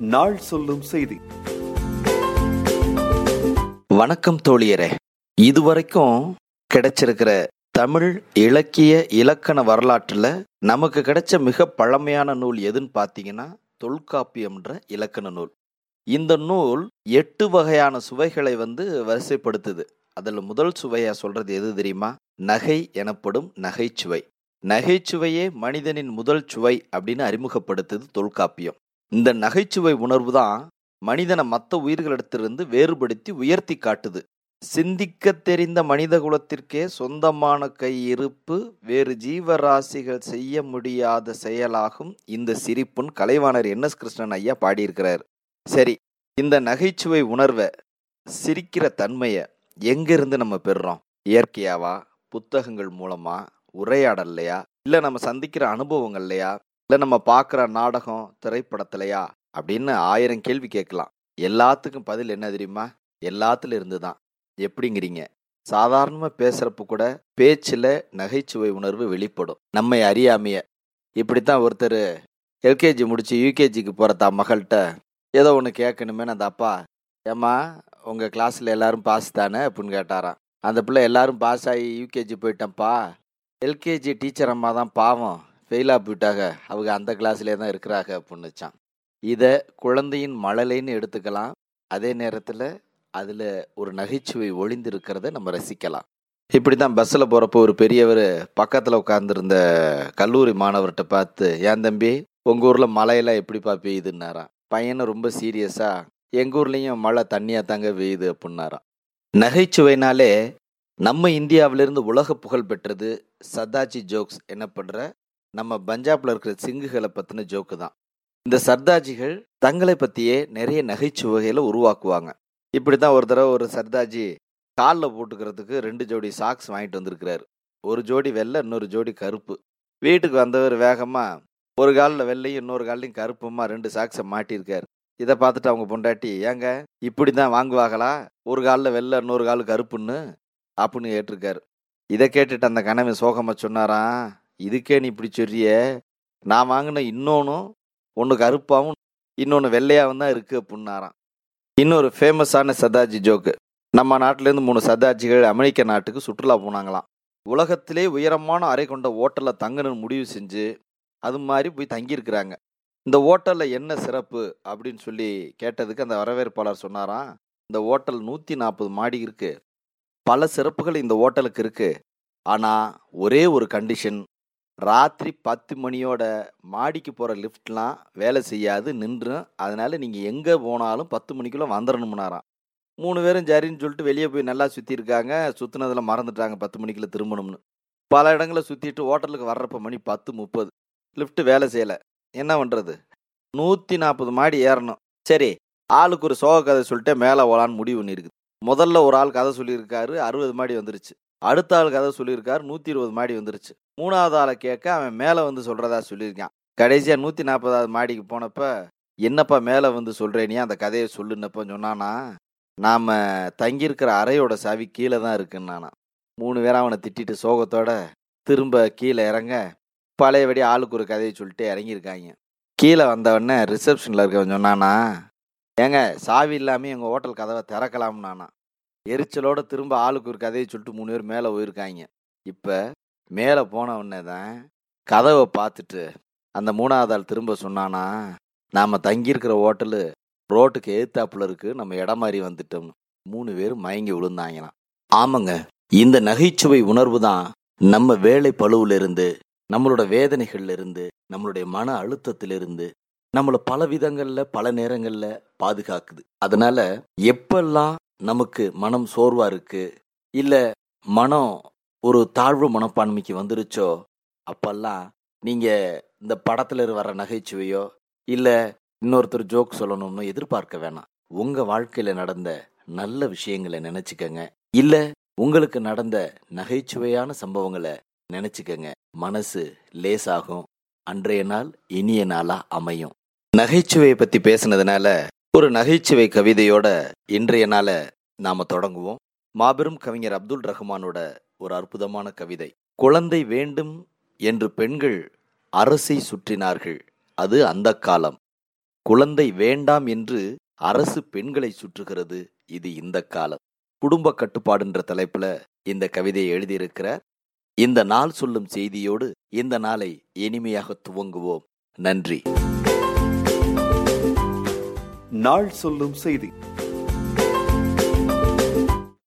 நாள் சொல்லும் செய்தி வணக்கம் தோழியரே இதுவரைக்கும் கிடைச்சிருக்கிற தமிழ் இலக்கிய இலக்கண வரலாற்றில் நமக்கு கிடைச்ச மிக பழமையான நூல் எதுன்னு பார்த்தீங்கன்னா தொல்காப்பியம்ன்ற இலக்கண நூல் இந்த நூல் எட்டு வகையான சுவைகளை வந்து வரிசைப்படுத்துது அதில் முதல் சுவையா சொல்றது எது தெரியுமா நகை எனப்படும் நகைச்சுவை நகைச்சுவையே மனிதனின் முதல் சுவை அப்படின்னு அறிமுகப்படுத்துது தொல்காப்பியம் இந்த நகைச்சுவை உணர்வு தான் மனிதனை மற்ற உயிர்களிடத்திலிருந்து வேறுபடுத்தி உயர்த்தி காட்டுது சிந்திக்க தெரிந்த மனித குலத்திற்கே சொந்தமான கை இருப்பு வேறு ஜீவராசிகள் செய்ய முடியாத செயலாகும் இந்த சிரிப்புன் கலைவாணர் என் எஸ் கிருஷ்ணன் ஐயா பாடியிருக்கிறார் சரி இந்த நகைச்சுவை உணர்வை சிரிக்கிற தன்மையை எங்கிருந்து நம்ம பெறுறோம் இயற்கையாவா புத்தகங்கள் மூலமா உரையாடல்லையா இல்லை நம்ம சந்திக்கிற அனுபவங்கள்லையா இல்லை நம்ம பார்க்குற நாடகம் திரைப்படத்துலையா அப்படின்னு ஆயிரம் கேள்வி கேட்கலாம் எல்லாத்துக்கும் பதில் என்ன தெரியுமா எல்லாத்துல இருந்து தான் எப்படிங்கிறீங்க சாதாரணமாக பேசுகிறப்ப கூட பேச்சில் நகைச்சுவை உணர்வு வெளிப்படும் நம்மை அறியாமைய இப்படித்தான் ஒருத்தர் எல்கேஜி முடிச்சு யூகேஜிக்கு போகிற தான் மகள்கிட்ட ஏதோ ஒன்று கேட்கணுமே அந்த அப்பா ஏம்மா உங்கள் கிளாஸில் எல்லாரும் பாஸ் தானே அப்படின்னு கேட்டாராம் அந்த பிள்ளை எல்லாரும் பாஸ் ஆகி யூகேஜி போயிட்டேன்ப்பா எல்கேஜி டீச்சர் அம்மா தான் பாவம் ஃபெயிலாக போயிட்டாங்க அவங்க அந்த கிளாஸ்லேயே தான் இருக்கிறாங்க அப்படின்னுச்சான் இதை குழந்தையின் மழலைன்னு எடுத்துக்கலாம் அதே நேரத்தில் அதில் ஒரு நகைச்சுவை ஒளிந்து இருக்கிறத நம்ம ரசிக்கலாம் இப்படி தான் பஸ்ஸில் போகிறப்போ ஒரு பெரியவர் பக்கத்தில் உட்காந்துருந்த கல்லூரி மாணவர்கிட்ட பார்த்து ஏன் தம்பி உங்கள் ஊரில் மழையெல்லாம் எப்படிப்பா பெய்யுதுன்னாராம் பையனும் ரொம்ப சீரியஸாக எங்கள் ஊர்லேயும் மழை தண்ணியாக தாங்க பெய்யுது அப்படின்னாராம் நகைச்சுவைனாலே நம்ம இந்தியாவிலிருந்து உலக புகழ் பெற்றது சர்தாஜி ஜோக்ஸ் என்னப்படுற நம்ம பஞ்சாப்ல இருக்கிற சிங்குகளை பற்றின ஜோக்கு தான் இந்த சர்தாஜிகள் தங்களை பற்றியே நிறைய நகைச்சுவைகளை உருவாக்குவாங்க இப்படி தான் ஒரு தடவை ஒரு சர்தாஜி காலில் போட்டுக்கிறதுக்கு ரெண்டு ஜோடி சாக்ஸ் வாங்கிட்டு வந்திருக்கிறாரு ஒரு ஜோடி வெள்ளை இன்னொரு ஜோடி கருப்பு வீட்டுக்கு வந்தவர் வேகமாக ஒரு காலில் வெள்ளையும் இன்னொரு காலையும் கருப்புமா ரெண்டு சாக்ஸை மாட்டியிருக்காரு இதை பார்த்துட்டு அவங்க பொண்டாட்டி ஏங்க இப்படி தான் வாங்குவாங்களா ஒரு காலில் வெள்ளை இன்னொரு கால் கருப்புன்னு அப்படின்னு கேட்டிருக்காரு இதை கேட்டுட்டு அந்த கணவன் சோகமாக சொன்னாராம் இதுக்கே நீ இப்படி சொல்றிய நான் வாங்கின இன்னொன்னும் ஒன்று கருப்பாகவும் இன்னொன்று வெள்ளையாகவும் தான் இருக்குது அப்படின்னாராம் இன்னொரு ஃபேமஸான சர்தாஜி ஜோக்கு நம்ம நாட்டிலேருந்து மூணு சர்தாஜிகள் அமெரிக்க நாட்டுக்கு சுற்றுலா போனாங்களாம் உலகத்திலே உயரமான அறை கொண்ட ஓட்டலில் தங்கணும்னு முடிவு செஞ்சு அது மாதிரி போய் தங்கியிருக்கிறாங்க இந்த ஓட்டலில் என்ன சிறப்பு அப்படின்னு சொல்லி கேட்டதுக்கு அந்த வரவேற்பாளர் சொன்னாராம் இந்த ஓட்டல் நூற்றி நாற்பது மாடி இருக்கு பல சிறப்புகள் இந்த ஓட்டலுக்கு இருக்கு ஆனால் ஒரே ஒரு கண்டிஷன் ராத்திரி பத்து மணியோட மாடிக்கு போகிற லிஃப்ட்லாம் வேலை செய்யாது நின்றும் அதனால நீங்கள் எங்கே போனாலும் பத்து மணிக்குள்ளே வந்துடணும்னாராம் மூணு பேரும் சரின்னு சொல்லிட்டு வெளியே போய் நல்லா சுற்றிருக்காங்க சுற்றினதில் மறந்துட்டாங்க பத்து மணிக்குள்ள திரும்பணும்னு பல இடங்களில் சுற்றிட்டு ஹோட்டலுக்கு வர்றப்ப மணி பத்து முப்பது லிஃப்ட் வேலை செய்யலை என்ன பண்ணுறது நூற்றி நாற்பது மாடி ஏறணும் சரி ஆளுக்கு ஒரு சோக கதை சொல்லிட்டு மேலே ஓலான்னு முடிவு பண்ணியிருக்குது முதல்ல ஒரு ஆள் கதை சொல்லியிருக்காரு அறுபது மாடி வந்துருச்சு அடுத்த ஆள் கதை சொல்லியிருக்காரு நூற்றி இருபது மாடி வந்துருச்சு மூணாவது ஆளை கேட்க அவன் மேலே வந்து சொல்கிறதா சொல்லியிருக்கான் கடைசியாக நூற்றி நாற்பதாவது மாடிக்கு போனப்ப என்னப்பா மேலே வந்து சொல்கிறேனே அந்த கதையை சொல்லுனப்ப சொன்னானா நாம் தங்கியிருக்கிற அறையோட சாவி கீழே தான் இருக்குன்னானா மூணு பேரும் அவனை திட்டிட்டு சோகத்தோட திரும்ப கீழே இறங்க பழையபடி ஆளுக்கு ஒரு கதையை சொல்லிட்டு இறங்கியிருக்காங்க கீழே வந்தவொடனே ரிசப்ஷனில் இருக்கவன் சொன்னானா ஏங்க சாவி இல்லாமல் எங்கள் ஹோட்டல் கதவை திறக்கலாம்னானா எரிச்சலோட திரும்ப ஆளுக்கு ஒரு கதையை சொல்லிட்டு மூணு பேர் மேலே போயிருக்காங்க இப்போ மேலே போன உடனே தான் கதவை பார்த்துட்டு அந்த மூணாவது ஆள் திரும்ப சொன்னானா நாம் தங்கியிருக்கிற ஹோட்டலு ரோட்டுக்கு ஏத்தாப்புல இருக்கு நம்ம இடம் மாதிரி வந்துட்டோம் மூணு பேரும் மயங்கி விழுந்தாங்களாம் ஆமாங்க இந்த நகைச்சுவை உணர்வு தான் நம்ம வேலை பழுவுல இருந்து நம்மளோட வேதனைகள்ல இருந்து நம்மளுடைய மன அழுத்தத்திலிருந்து நம்மளை பல விதங்கள்ல பல நேரங்கள்ல பாதுகாக்குது அதனால எப்பெல்லாம் நமக்கு மனம் சோர்வா இருக்கு இல்ல மனம் ஒரு தாழ்வு மனப்பான்மைக்கு வந்துருச்சோ அப்பெல்லாம் நீங்க இந்த படத்துல வர நகைச்சுவையோ இல்ல இன்னொருத்தர் ஜோக் சொல்லணும்னு எதிர்பார்க்க வேணாம் உங்க வாழ்க்கையில நடந்த நல்ல விஷயங்களை நினைச்சுக்கங்க இல்ல உங்களுக்கு நடந்த நகைச்சுவையான சம்பவங்களை நினைச்சுக்கங்க மனசு லேசாகும் அன்றைய நாள் இனிய நாளா அமையும் நகைச்சுவையை பத்தி பேசுனதுனால ஒரு நகைச்சுவை கவிதையோட இன்றைய நாளை நாம தொடங்குவோம் மாபெரும் கவிஞர் அப்துல் ரஹ்மானோட ஒரு அற்புதமான கவிதை குழந்தை வேண்டும் என்று பெண்கள் அரசை சுற்றினார்கள் அது அந்த காலம் குழந்தை வேண்டாம் என்று அரசு பெண்களை சுற்றுகிறது இது இந்த காலம் குடும்ப கட்டுப்பாடுன்ற தலைப்புல இந்த கவிதையை எழுதியிருக்கிறார் இந்த நாள் சொல்லும் செய்தியோடு இந்த நாளை இனிமையாக துவங்குவோம் நன்றி நாள் சொல்லும் செய்தி